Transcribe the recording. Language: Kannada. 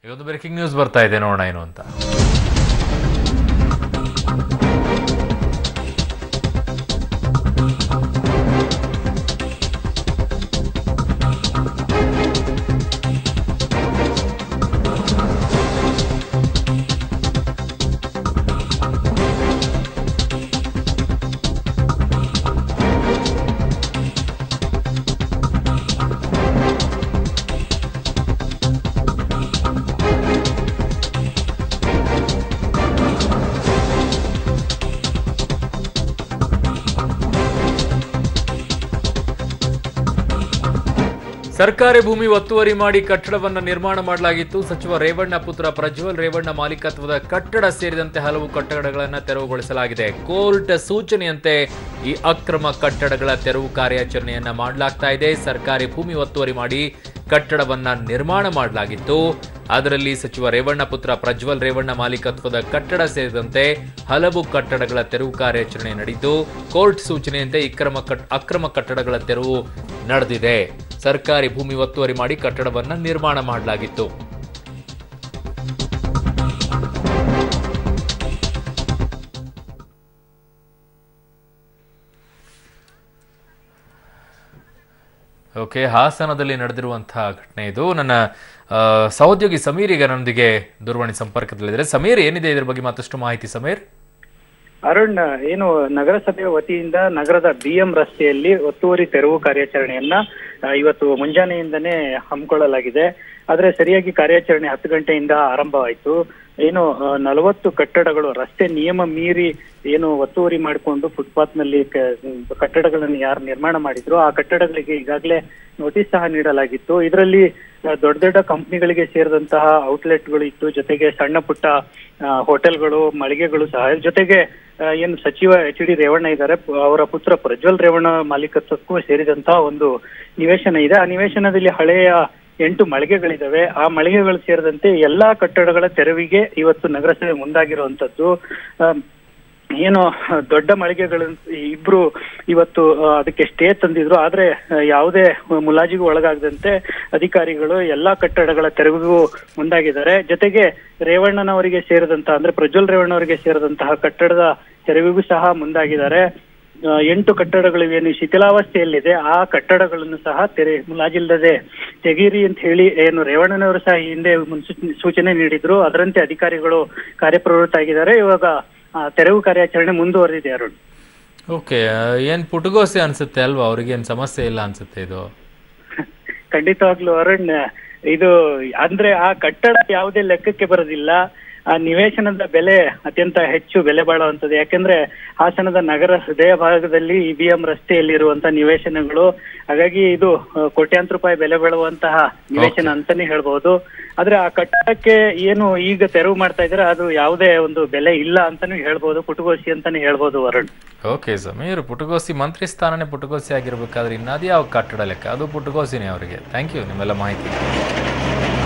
ಇವತ್ತು ಬ್ರೇಕಿಂಗ್ ನ್ಯೂಸ್ ಬರ್ತಾ ಇದೆ ನೋಡೋಣ ಏನು ಅಂತ ಸರ್ಕಾರಿ ಭೂಮಿ ಒತ್ತುವರಿ ಮಾಡಿ ಕಟ್ಟಡವನ್ನು ನಿರ್ಮಾಣ ಮಾಡಲಾಗಿತ್ತು ಸಚಿವ ರೇವಣ್ಣ ಪುತ್ರ ಪ್ರಜ್ವಲ್ ರೇವಣ್ಣ ಮಾಲೀಕತ್ವದ ಕಟ್ಟಡ ಸೇರಿದಂತೆ ಹಲವು ಕಟ್ಟಡಗಳನ್ನು ತೆರವುಗೊಳಿಸಲಾಗಿದೆ ಕೋರ್ಟ್ ಸೂಚನೆಯಂತೆ ಈ ಅಕ್ರಮ ಕಟ್ಟಡಗಳ ತೆರವು ಕಾರ್ಯಾಚರಣೆಯನ್ನ ಮಾಡಲಾಗ್ತಾ ಇದೆ ಸರ್ಕಾರಿ ಭೂಮಿ ಒತ್ತುವರಿ ಮಾಡಿ ಕಟ್ಟಡವನ್ನ ನಿರ್ಮಾಣ ಮಾಡಲಾಗಿತ್ತು ಅದರಲ್ಲಿ ಸಚಿವ ರೇವಣ್ಣ ಪುತ್ರ ಪ್ರಜ್ವಲ್ ರೇವಣ್ಣ ಮಾಲೀಕತ್ವದ ಕಟ್ಟಡ ಸೇರಿದಂತೆ ಹಲವು ಕಟ್ಟಡಗಳ ತೆರವು ಕಾರ್ಯಾಚರಣೆ ನಡೆಯಿತು ಕೋರ್ಟ್ ಸೂಚನೆಯಂತೆ ಇಕ್ರಮ ಕಟ್- ಅಕ್ರಮ ಕಟ್ಟಡಗಳ ತೆರವು ನಡೆದಿದೆ ಸರ್ಕಾರಿ ಭೂಮಿ ಒತ್ತುವರಿ ಮಾಡಿ ಕಟ್ಟಡವನ್ನ ನಿರ್ಮಾಣ ಮಾಡಲಾಗಿತ್ತು ಓಕೆ ಹಾಸನದಲ್ಲಿ ನಡೆದಿರುವಂತಹ ಘಟನೆ ಇದು ನನ್ನ ಆ, ಸಹೋದ್ಯೋಗಿ ಸಮೀರ್ ಈಗ ನನ್ನೊಂದಿಗೆ ದೂರವಾಣಿ ಸಂಪರ್ಕದಲ್ಲಿದ್ದಾರೆ ಸಮೀರ್ ಏನಿದೆ ಇದ್ರ ಬಗ್ಗೆ ಮತ್ತಷ್ಟು ಮಾಹಿತಿ ಸಮೀರ್ ಅರುಣ್ ಏನು ನಗರಸಭೆ ವತಿಯಿಂದ ನಗರದ ಬಿಎಂ ರಸ್ತೆಯಲ್ಲಿ ಒತ್ತುವರಿ ತೆರವು ಕಾರ್ಯಾಚರಣೆಯನ್ನ ಆ, ಇವತ್ತು ಮುಂಜಾನೆಯಿಂದನೇ ಹಮ್ಮಿಕೊಳ್ಳಲಾಗಿದೆ ಆದ್ರೆ ಸರಿಯಾಗಿ ಕಾರ್ಯಾಚರಣೆ ಹತ್ತು ಗಂಟೆಯಿಂದ ಆರಂಭವಾಯಿತು ಏನು ನಲವತ್ತು ಕಟ್ಟಡಗಳು ರಸ್ತೆ ನಿಯಮ ಮೀರಿ ಏನು ಒತ್ತುವರಿ ಮಾಡಿಕೊಂಡು ಫುಟ್ಪಾತ್ ನಲ್ಲಿ ಕ- ಕಟ್ಟಡಗಳನ್ನು ಯಾರು ನಿರ್ಮಾಣ ಮಾಡಿದ್ರು ಆ ಕಟ್ಟಡಗಳಿಗೆ ಈಗಾಗಲೇ ನೋಟಿಸ್ ಸಹ ನೀಡಲಾಗಿತ್ತು ಇದರಲ್ಲಿ ಆ, ದೊಡ್ಡ ದೊಡ್ಡ ಕಂಪ್ನಿಗಳಿಗೆ ಸೇರಿದಂತಹ ಔಟ್ಲೆಟ್ಗಳು ಇತ್ತು ಜೊತೆಗೆ ಸಣ್ಣ ಪುಟ್ಟ ಆ, ಹೋಟೆಲ್ಗಳು ಮಳಿಗೆಗಳು ಸಹ ಜೊತೆಗೆ ಆ, ಏನು ಸಚಿವ ಎಚ್ ಡಿ ರೇವಣ್ಣ ಇದ್ದಾರೆ ಪ- ಅವರ ಪುತ್ರ ಪ್ರಜ್ವಲ್ ರೇವಣ್ಣ ಮಾಲೀಕತ್ವಕ್ಕೂ ಸೇರಿದಂತಹ ಒಂದು ನಿವೇಶನ ಇದೆ ಆ ನಿವೇಶನದಲ್ಲಿ ಹಳೆಯ ಎಂಟು ಮಳಿಗೆಗಳಿದಾವೆ ಆ ಮಳಿಗೆಗಳು ಸೇರಿದಂತೆ ಎಲ್ಲಾ ಕಟ್ಟಡಗಳ ತೆರವಿಗೆ ಇವತ್ತು ನಗರಸಭೆ ಮುಂದಾಗಿರುವಂತದ್ದು ಆ, ಏನು ದೊಡ್ಡ ಮಳಿಗೆಗಳು ಇಬ್ರು ಇವತ್ತು ಆ, ಅದಕ್ಕೆ ಸ್ಟೇ ತಂದಿದ್ರು ಆದ್ರೆ ಆ, ಯಾವುದೇ ಮುಲಾಜಿಗೂ ಒಳಗಾಗದಂತೆ ಅಧಿಕಾರಿಗಳು ಎಲ್ಲಾ ಕಟ್ಟಡಗಳ ತೆರವಿಗೂ ಮುಂದಾಗಿದ್ದಾರೆ ಜೊತೆಗೆ ರೇವಣ್ಣನವರಿಗೆ ಸೇರಿದಂತ ಅಂದ್ರೆ ಪ್ರಜ್ವಲ್ ರೇವಣ್ಣವರಿಗೆ ಸೇರಿದಂತಹ ಕಟ್ಟಡದ ತೆರವಿಗೂ ಸಹ ಮುಂದಾಗಿದ್ದಾರೆ ಆ, ಎಂಟು ಕಟ್ಟಡಗಳು ಏನು ಶಿಥಿಲಾವಸ್ಥೆಯಲ್ಲಿದೆ ಆ ಕಟ್ಟಡಗಳನ್ನು ಸಹ ತೆರೆ ಮುಲಾಜಿಲ್ಲದೆ ತೆಗೀರಿ ಅಂತ ಹೇಳಿ ಏನು ರೇವಣ್ಣನವರು ಸಹ ಈ ಹಿಂದೆ ಮುನ್ಸೂಚನೆ ಸೂಚನೆ ನೀಡಿದ್ರು ಅದರಂತೆ ಅಧಿಕಾರಿಗಳು ಕಾರ್ಯಪ್ರವೃತ್ತಾಗಿದ್ದಾರೆ ಇವಾಗ ಆ, ತೆರವು ಕಾರ್ಯಾಚರಣೆ ಮುಂದುವರೆದಿದೆ ಅರುಣ್ ಓಕೆ ಏನ್ ಪುಟಗೋಸೆ ಅನ್ಸುತ್ತೆ ಅಲ್ವಾ ಅವ್ರಿಗೆ ಏನ್ ಸಮಸ್ಯೆ ಇಲ್ಲ ಅನ್ಸುತ್ತೆ ಇದು ಖಂಡಿತವಾಗ್ಲೂ ಅರುಣ್ ಇದು ಅಂದ್ರೆ ಆ ಕಟ್ಟಡ ಯಾವುದೇ ಲೆಕ್ಕಕ್ಕೆ ಬರೋದಿಲ್ಲ ಆ ನಿವೇಶನದ ಬೆಲೆ ಅತ್ಯಂತ ಹೆಚ್ಚು ಬೆಲೆ ಬಾಳುವಂತದ್ದು ಯಾಕೆಂದ್ರೆ ಹಾಸನದ ನಗರ ಹೃದಯ ಭಾಗದಲ್ಲಿ ಇ ಬಿ ಎಂ ರಸ್ತೆಯಲ್ಲಿರುವಂತಹ ನಿವೇಶನಗಳು ಹಾಗಾಗಿ ಇದು ಆ, ಕೋಟ್ಯಾಂತರ ರೂಪಾಯಿ ಬೆಲೆ ಬಾಳುವಂತಹ ನಿವೇಶನ ಅಂತಾನೆ ಹೇಳ್ಬಹುದು ಆದ್ರೆ ಆ ಕಟ್ಟಡಕ್ಕೆ ಏನು ಈಗ ತೆರವು ಮಾಡ್ತಾ ಇದ್ರೆ ಅದು ಯಾವುದೇ ಒಂದು ಬೆಲೆ ಇಲ್ಲ ಅಂತಾನು ಹೇಳ್ಬಹುದು ಪುಟಗೋಸಿ ಅಂತಾನೆ ಹೇಳ್ಬಹುದು ವರುಣ್ ಓಕೆ ಸಮೀರ್ ಪುಟಗೋಸಿ ಮಂತ್ರಿ ಸ್ಥಾನನೇ ಪುಟಗೋಸಿ ಆಗಿರ್ಬೇಕಾದ್ರೆ ಇನ್ನಾದ್ಯಾವ ಕಟ್ಟಡ ಲೆಕ್ಕ ಅದು ಪುಟಗೋಸಿನೇ ಅವರಿಗೆ ಥ್ಯಾಂಕ್ ಯು ನಿಮ್ಮೆಲ್ಲ ಮಾಹಿತಿ